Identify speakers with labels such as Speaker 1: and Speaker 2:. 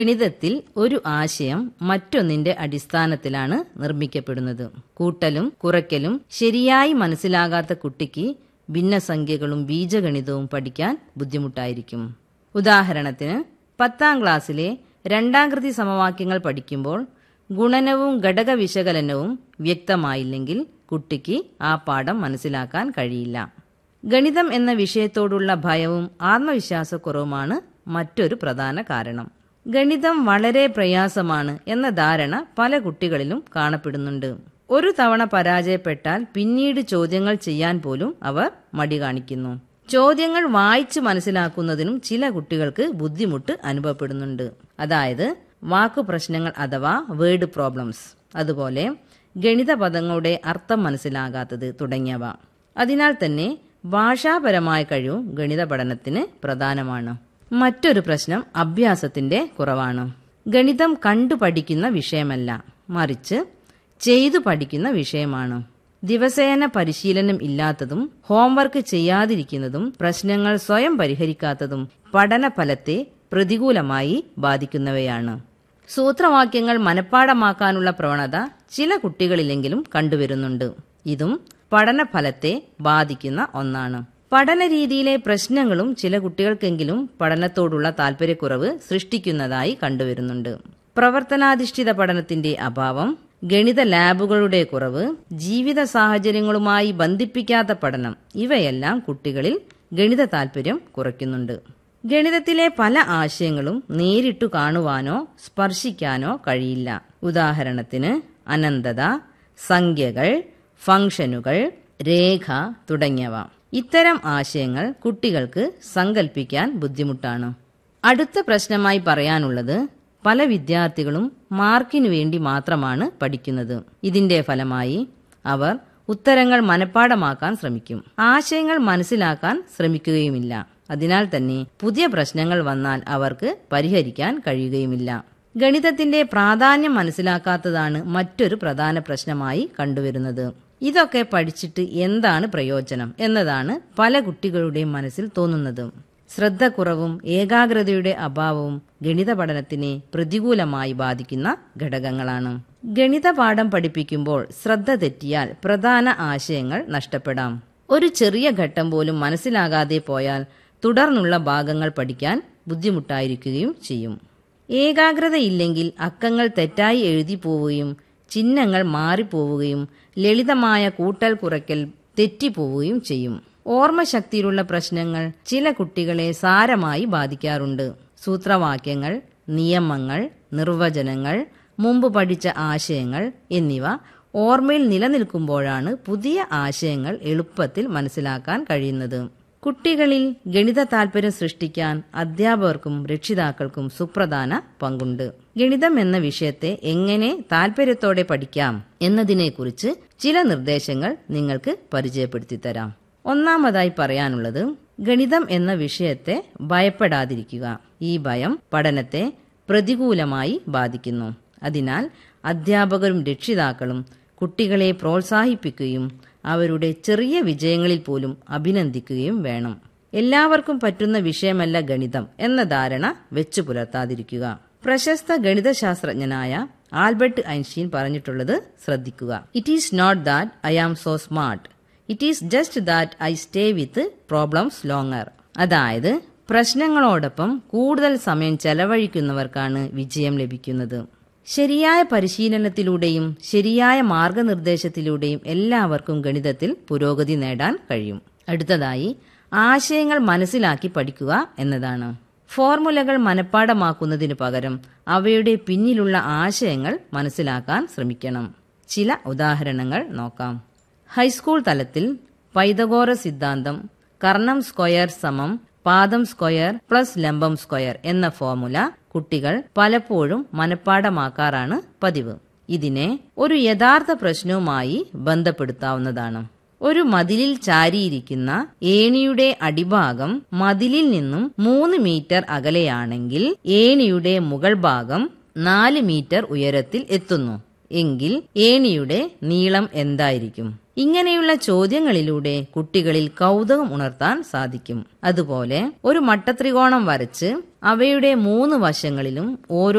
Speaker 1: ഗണിതത്തിൽ ഒരു ആശയം മറ്റൊന്നിന്റെ അടിസ്ഥാനത്തിലാണ് നിർമ്മിക്കപ്പെടുന്നത് കൂട്ടലും കുറയ്ക്കലും ശരിയായി മനസ്സിലാകാത്ത കുട്ടിക്ക് ഭിന്നസംഖ്യകളും ബീജഗണിതവും പഠിക്കാൻ ബുദ്ധിമുട്ടായിരിക്കും ഉദാഹരണത്തിന് പത്താം ക്ലാസ്സിലെ രണ്ടാംകൃതി സമവാക്യങ്ങൾ പഠിക്കുമ്പോൾ ഗുണനവും ഘടക വിശകലനവും വ്യക്തമായില്ലെങ്കിൽ കുട്ടിക്ക് ആ പാഠം മനസ്സിലാക്കാൻ കഴിയില്ല ഗണിതം എന്ന വിഷയത്തോടുള്ള ഭയവും ആത്മവിശ്വാസക്കുറവുമാണ് മറ്റൊരു പ്രധാന കാരണം ഗണിതം വളരെ പ്രയാസമാണ് എന്ന ധാരണ പല കുട്ടികളിലും കാണപ്പെടുന്നുണ്ട് ഒരു തവണ പരാജയപ്പെട്ടാൽ പിന്നീട് ചോദ്യങ്ങൾ ചെയ്യാൻ പോലും അവർ മടി കാണിക്കുന്നു ചോദ്യങ്ങൾ വായിച്ചു മനസ്സിലാക്കുന്നതിനും ചില കുട്ടികൾക്ക് ബുദ്ധിമുട്ട് അനുഭവപ്പെടുന്നുണ്ട് അതായത് വാക്കു പ്രശ്നങ്ങൾ അഥവാ വേർഡ് പ്രോബ്ലംസ് അതുപോലെ ഗണിത പദങ്ങളുടെ അർത്ഥം മനസ്സിലാകാത്തത് തുടങ്ങിയവ അതിനാൽ തന്നെ ഭാഷാപരമായ കഴിവും ഗണിത പഠനത്തിന് പ്രധാനമാണ് മറ്റൊരു പ്രശ്നം അഭ്യാസത്തിന്റെ കുറവാണ് ഗണിതം കണ്ടു പഠിക്കുന്ന വിഷയമല്ല മറിച്ച് ചെയ്തു പഠിക്കുന്ന വിഷയമാണ് ദിവസേന പരിശീലനം ഇല്ലാത്തതും ഹോംവർക്ക് ചെയ്യാതിരിക്കുന്നതും പ്രശ്നങ്ങൾ സ്വയം പരിഹരിക്കാത്തതും പഠന ഫലത്തെ പ്രതികൂലമായി ബാധിക്കുന്നവയാണ് സൂത്രവാക്യങ്ങൾ മനഃപ്പാടമാക്കാനുള്ള പ്രവണത ചില കുട്ടികളിലെങ്കിലും കണ്ടുവരുന്നുണ്ട് ഇതും പഠനഫലത്തെ ബാധിക്കുന്ന ഒന്നാണ് പഠന രീതിയിലെ പ്രശ്നങ്ങളും ചില കുട്ടികൾക്കെങ്കിലും പഠനത്തോടുള്ള താല്പര്യക്കുറവ് സൃഷ്ടിക്കുന്നതായി കണ്ടുവരുന്നുണ്ട് പ്രവർത്തനാധിഷ്ഠിത പഠനത്തിന്റെ അഭാവം ഗണിത ലാബുകളുടെ കുറവ് ജീവിത സാഹചര്യങ്ങളുമായി ബന്ധിപ്പിക്കാത്ത പഠനം ഇവയെല്ലാം കുട്ടികളിൽ ഗണിത താല്പര്യം കുറയ്ക്കുന്നുണ്ട് ഗണിതത്തിലെ പല ആശയങ്ങളും നേരിട്ടു കാണുവാനോ സ്പർശിക്കാനോ കഴിയില്ല ഉദാഹരണത്തിന് അനന്തത സംഖ്യകൾ ഫംഗ്ഷനുകൾ രേഖ തുടങ്ങിയവ ഇത്തരം ആശയങ്ങൾ കുട്ടികൾക്ക് സങ്കല്പിക്കാൻ ബുദ്ധിമുട്ടാണ് അടുത്ത പ്രശ്നമായി പറയാനുള്ളത് പല വിദ്യാർത്ഥികളും മാർക്കിനു വേണ്ടി മാത്രമാണ് പഠിക്കുന്നത് ഇതിന്റെ ഫലമായി അവർ ഉത്തരങ്ങൾ മനഃപ്പാടമാക്കാൻ ശ്രമിക്കും ആശയങ്ങൾ മനസ്സിലാക്കാൻ ശ്രമിക്കുകയുമില്ല അതിനാൽ തന്നെ പുതിയ പ്രശ്നങ്ങൾ വന്നാൽ അവർക്ക് പരിഹരിക്കാൻ കഴിയുകയുമില്ല ഗണിതത്തിന്റെ പ്രാധാന്യം മനസ്സിലാക്കാത്തതാണ് മറ്റൊരു പ്രധാന പ്രശ്നമായി കണ്ടുവരുന്നത് ഇതൊക്കെ പഠിച്ചിട്ട് എന്താണ് പ്രയോജനം എന്നതാണ് പല കുട്ടികളുടെയും മനസ്സിൽ തോന്നുന്നത് ശ്രദ്ധക്കുറവും ഏകാഗ്രതയുടെ അഭാവവും ഗണിത പഠനത്തിനെ പ്രതികൂലമായി ബാധിക്കുന്ന ഘടകങ്ങളാണ് ഗണിത പാഠം പഠിപ്പിക്കുമ്പോൾ ശ്രദ്ധ തെറ്റിയാൽ പ്രധാന ആശയങ്ങൾ നഷ്ടപ്പെടാം ഒരു ചെറിയ ഘട്ടം പോലും മനസ്സിലാകാതെ പോയാൽ തുടർന്നുള്ള ഭാഗങ്ങൾ പഠിക്കാൻ ബുദ്ധിമുട്ടായിരിക്കുകയും ചെയ്യും ഏകാഗ്രതയില്ലെങ്കിൽ അക്കങ്ങൾ തെറ്റായി എഴുതി പോവുകയും ചിഹ്നങ്ങൾ മാറിപ്പോവുകയും ലളിതമായ കൂട്ടൽ കുറയ്ക്കൽ തെറ്റിപ്പോവുകയും ചെയ്യും ഓർമ്മശക്തിയിലുള്ള പ്രശ്നങ്ങൾ ചില കുട്ടികളെ സാരമായി ബാധിക്കാറുണ്ട് സൂത്രവാക്യങ്ങൾ നിയമങ്ങൾ നിർവചനങ്ങൾ മുമ്പ് പഠിച്ച ആശയങ്ങൾ എന്നിവ ഓർമ്മയിൽ നിലനിൽക്കുമ്പോഴാണ് പുതിയ ആശയങ്ങൾ എളുപ്പത്തിൽ മനസ്സിലാക്കാൻ കഴിയുന്നത് കുട്ടികളിൽ ഗണിത താൽപര്യം സൃഷ്ടിക്കാൻ അധ്യാപകർക്കും രക്ഷിതാക്കൾക്കും സുപ്രധാന പങ്കുണ്ട് ഗണിതം എന്ന വിഷയത്തെ എങ്ങനെ താൽപര്യത്തോടെ പഠിക്കാം എന്നതിനെക്കുറിച്ച് ചില നിർദ്ദേശങ്ങൾ നിങ്ങൾക്ക് പരിചയപ്പെടുത്തി തരാം ഒന്നാമതായി പറയാനുള്ളത് ഗണിതം എന്ന വിഷയത്തെ ഭയപ്പെടാതിരിക്കുക ഈ ഭയം പഠനത്തെ പ്രതികൂലമായി ബാധിക്കുന്നു അതിനാൽ അധ്യാപകരും രക്ഷിതാക്കളും കുട്ടികളെ പ്രോത്സാഹിപ്പിക്കുകയും അവരുടെ ചെറിയ വിജയങ്ങളിൽ പോലും അഭിനന്ദിക്കുകയും വേണം എല്ലാവർക്കും പറ്റുന്ന വിഷയമല്ല ഗണിതം എന്ന ധാരണ വെച്ചു പുലർത്താതിരിക്കുക പ്രശസ്ത ഗണിതശാസ്ത്രജ്ഞനായ ആൽബർട്ട് ഐൻസ്റ്റീൻ പറഞ്ഞിട്ടുള്ളത് ശ്രദ്ധിക്കുക it is not that I am so smart it is just that I stay with problems longer അതായത് പ്രശ്നങ്ങളോടൊപ്പം കൂടുതൽ സമയം ചെലവഴിക്കുന്നവർക്കാണ് വിജയം ലഭിക്കുന്നത് ശരിയായ പരിശീലനത്തിലൂടെയും ശരിയായ മാർഗനിർദ്ദേശത്തിലൂടെയും എല്ലാവർക്കും ഗണിതത്തിൽ പുരോഗതി നേടാൻ കഴിയും അടുത്തതായി ആശയങ്ങൾ മനസ്സിലാക്കി പഠിക്കുക എന്നതാണ് ഫോർമുലകൾ മനഃപ്പാടമാക്കുന്നതിനു പകരം അവയുടെ പിന്നിലുള്ള ആശയങ്ങൾ മനസ്സിലാക്കാൻ ശ്രമിക്കണം ചില ഉദാഹരണങ്ങൾ നോക്കാം ഹൈസ്കൂൾ തലത്തിൽ പൈതഗോറ സിദ്ധാന്തം കർണം സ്ക്വയർ സമം പാദം സ്ക്വയർ പ്ലസ് ലംബം സ്ക്വയർ എന്ന ഫോർമുല കുട്ടികൾ പലപ്പോഴും മനഃപ്പാടമാക്കാറാണ് പതിവ് ഇതിനെ ഒരു യഥാർത്ഥ പ്രശ്നവുമായി ബന്ധപ്പെടുത്താവുന്നതാണ് ഒരു മതിലിൽ ചാരിയിരിക്കുന്ന ഏണിയുടെ അടിഭാഗം മതിലിൽ നിന്നും മൂന്ന് മീറ്റർ അകലെയാണെങ്കിൽ ഏണിയുടെ മുകൾ ഭാഗം നാല് മീറ്റർ ഉയരത്തിൽ എത്തുന്നു എങ്കിൽ ഏണിയുടെ നീളം എന്തായിരിക്കും ഇങ്ങനെയുള്ള ചോദ്യങ്ങളിലൂടെ കുട്ടികളിൽ കൗതുകം ഉണർത്താൻ സാധിക്കും അതുപോലെ ഒരു മട്ടത്രികോണം വരച്ച് അവയുടെ മൂന്ന് വശങ്ങളിലും ഓരോ